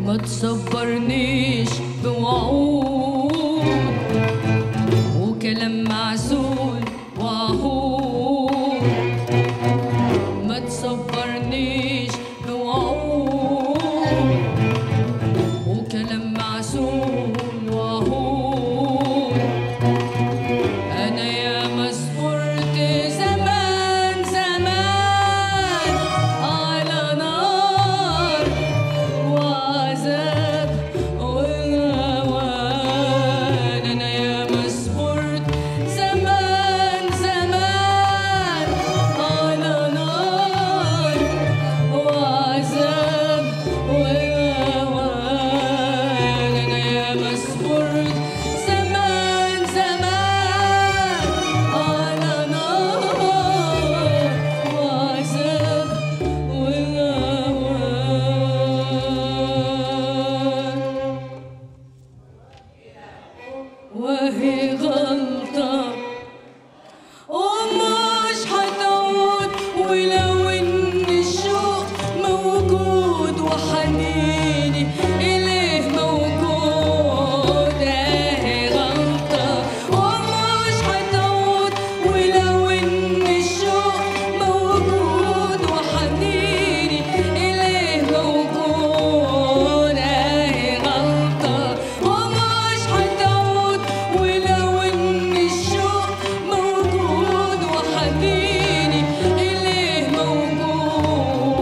ما تصبرنيش بوعود وكلام معسول وعهود ما تصبرنيش بوعود وكلام معسول وعهود أنا يا مسحورت زمان زمان على نار وعذاب وهوان أنا يا مسحورت زمان زمان على نار وعذاب وهوان أنا يا مسحورت زمان زمان على نار وعذاب وهوان وهي غلطة ومش هتعود ولو ان الشوق موجود وحنيني اليه موجود اهي غلطة ومش هتعود ولو ان الشوق موجود وحنيني اليه موجود اهي غلطة ومش هتعود ولو ان الشوق موجود وحنيني اليه موجود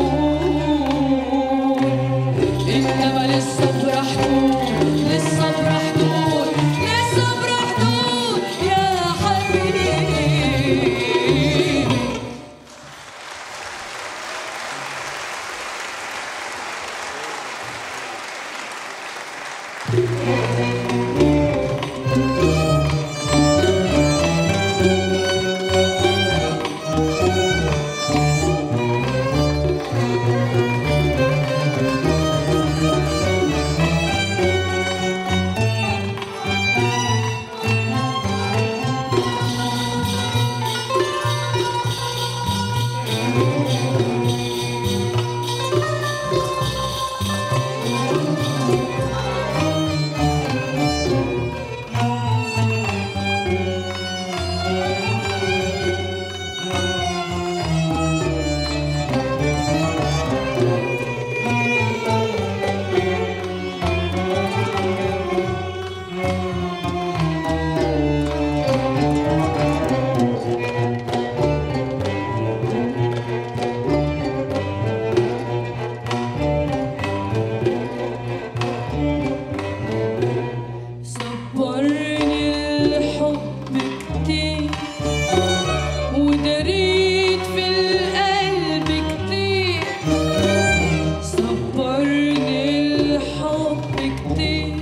انما للصبر حدود للصبر حدود للصبر حدود يا حبيبي صبرني الحب كتير ودريت في القلب كتير صبرني الحب كتير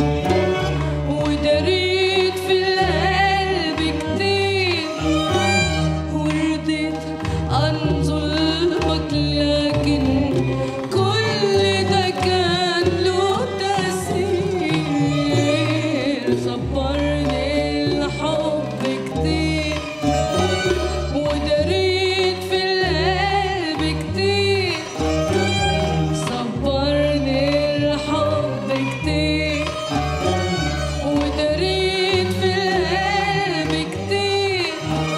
ودريت في القلب كتير ورضيت عن ظلمك لكن كل ده كان له تأثير صبرني الحب كتير ودريت في القلب كتير صبرني الحب كتير ودريت في القلب كتير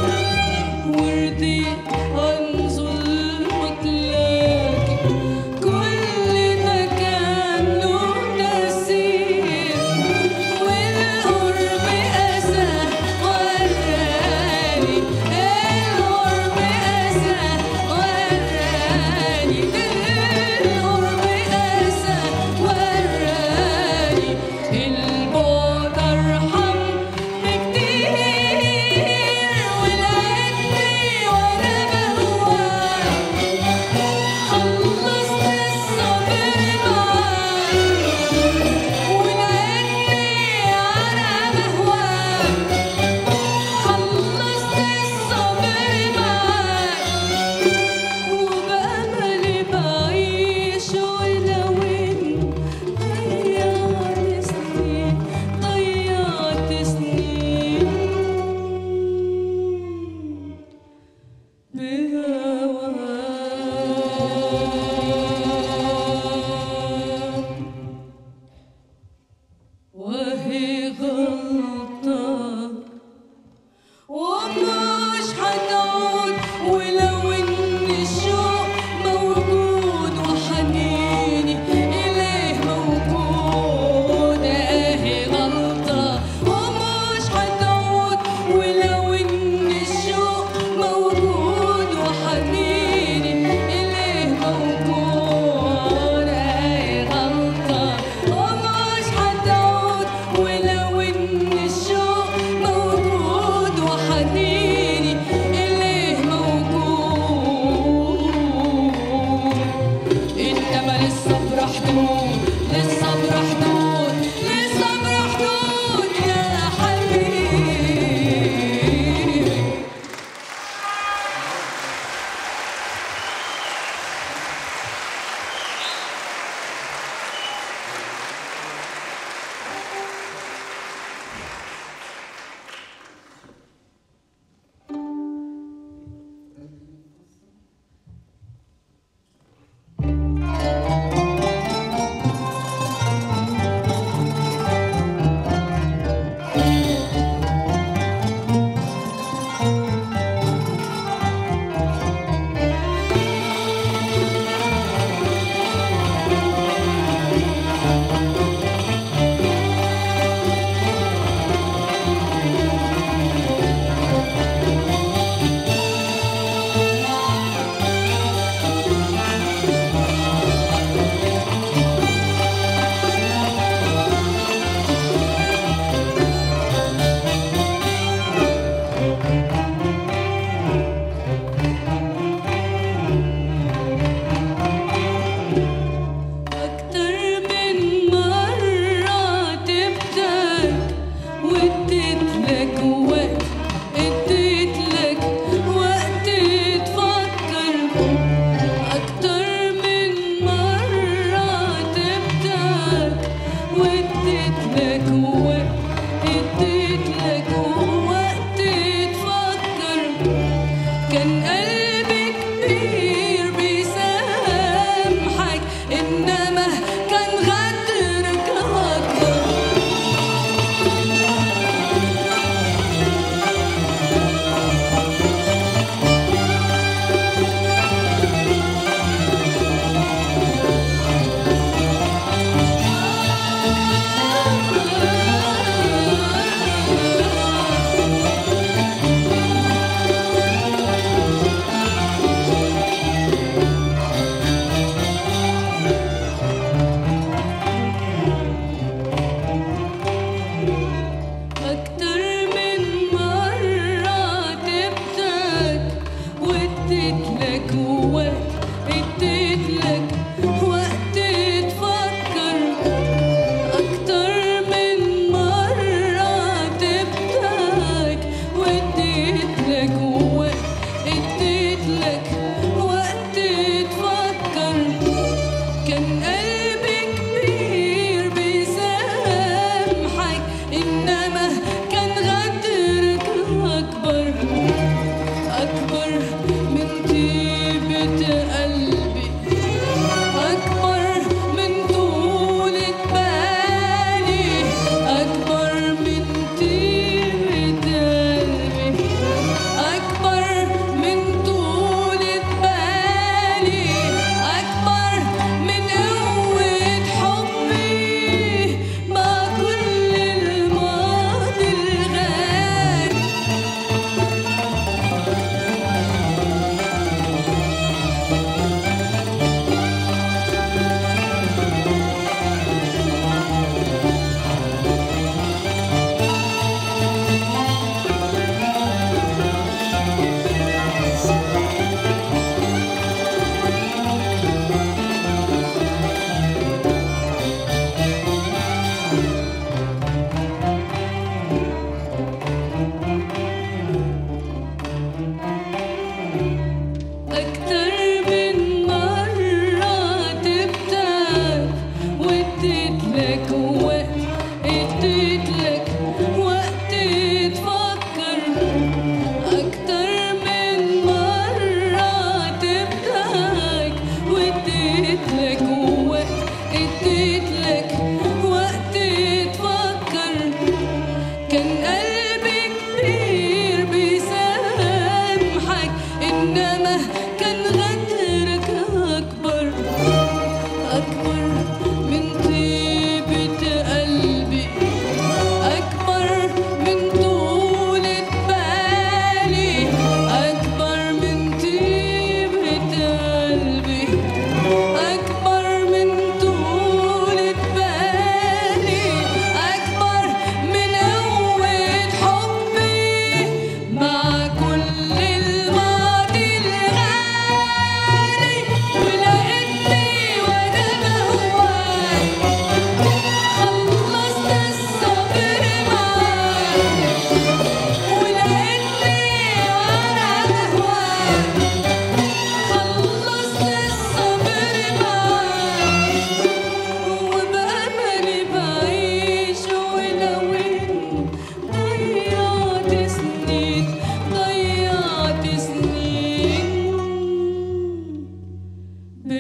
ورضيت عن ظلمك لكن كل ده كان له تأثير والقرب أسى وراني القرب أسى وراني القرب أسى وراني البعد أرحم بكتير ولقيتني وأنا بهواك خلصت الصبر معاك ولقيتني أنا بهواك خلصت الصبر معاك وبأملي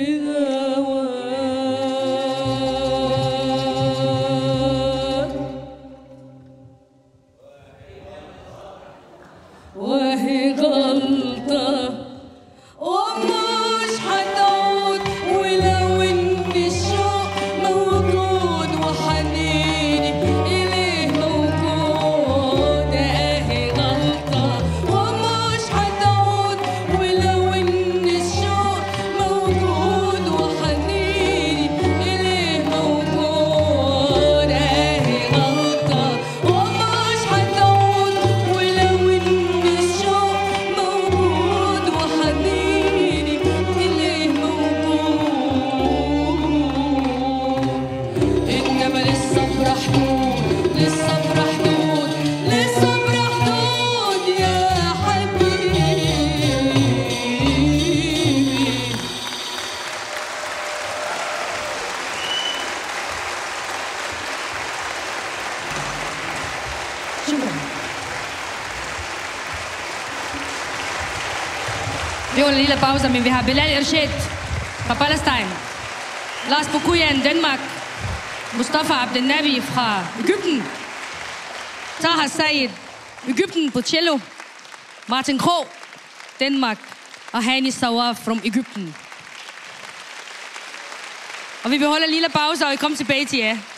هواه وهي غلطة ومش هتعود ولو ان الشوق موجود وحنيني اليه موجود اهي غلطة ومش هتعود ولو ان الشوق موجود وحنيني اليه موجود اهي غلطة ومش هتعود ولو ان الشوق موجود وحنيني اليه موجود انما للصبر حدود للصبر حدود للصبر حدود يا حبيبي شكرا Vi holder en lille pause, men vi har Bilal Irshad fra Palestine. Lars Bokuyan, Danmark. Mustafa Abdelnabi fra Ægypten. Taha Sayed, Ægypten på cello. Martin Krog, Danmark. Og Hani Sawaf from Ægypten. Og vi vil holde en lille pause, og vi kommer tilbage til jer.